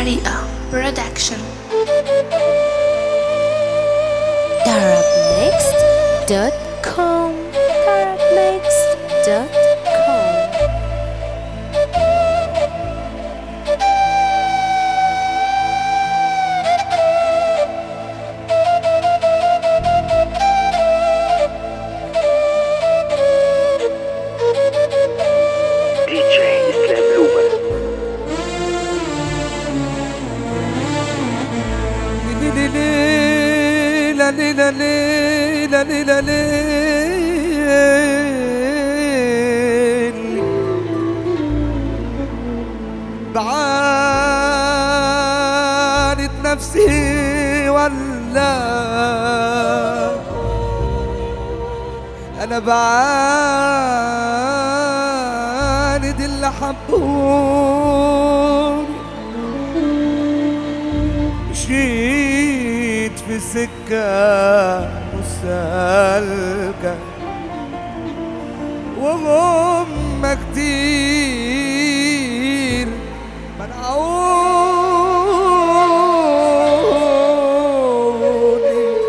حريقة برودكشن darabmixed.com darabmixed.com دي جي اسلام لومن ليلة ليلة ليلة ليلة ليل بعاند نفسي ولا أنا بعاند اللي حبوني مشيت في سكة مسالكة وهم كتير منعوني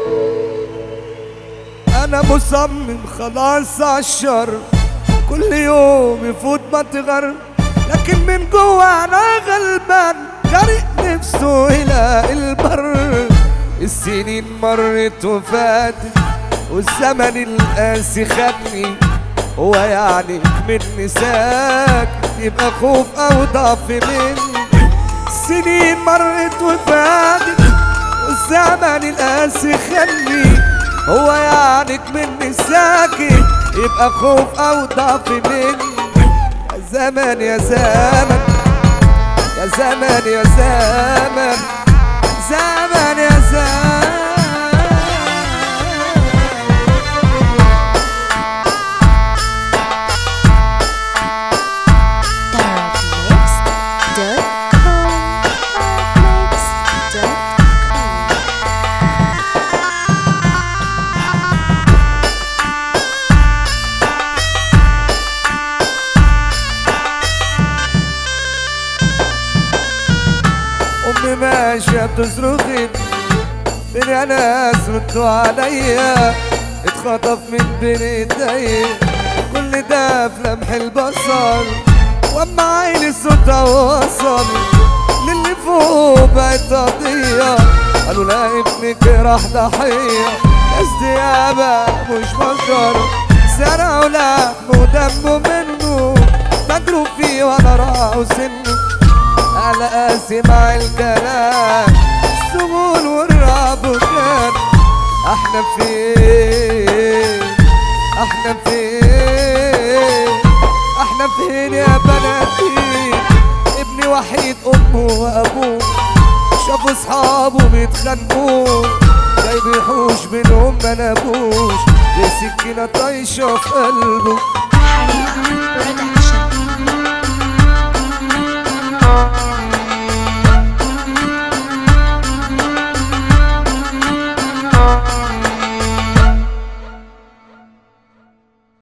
أنا مصمم خلاص عالشر كل يوم يفوت متغر لكن من جوا أنا غلبان غرق نفسه إلى البر السنين مرت وفاتت والزمن القاسي خدني هو يعني مني ساك يبقى خوف أو ضعف مني السنين مرت وفاتت والزمن القاسي خلي هو يعني مني ساكت يبقى خوف او ضعف مني يا زمن يا زمن يا زمن يا زمن زمن يا زمن darabmixed.com darabmixed.com امي ماشيه بتصرخي فين يا ناس ردوا عليا اتخطف من بين ايديا كل ده في لمح البصر واما عيني صوتها وصل للي فوق بقت قضية قالوا لا ابنك راح ضحية ناس ديابة مش بشر سرقوا لحم ودمه منه مجروح فيه وانا راعوا سنه على قاسي مع الكلام السجون والرعب كان احنا فين احنا فين احنا فين يا بناتي ابني وحيد امه وابوه شافوا اصحابه بيتخانقوا جاي بيحوش منهم ما نابوش ليه سكينه طايشه في قلبه حريقة برودكشن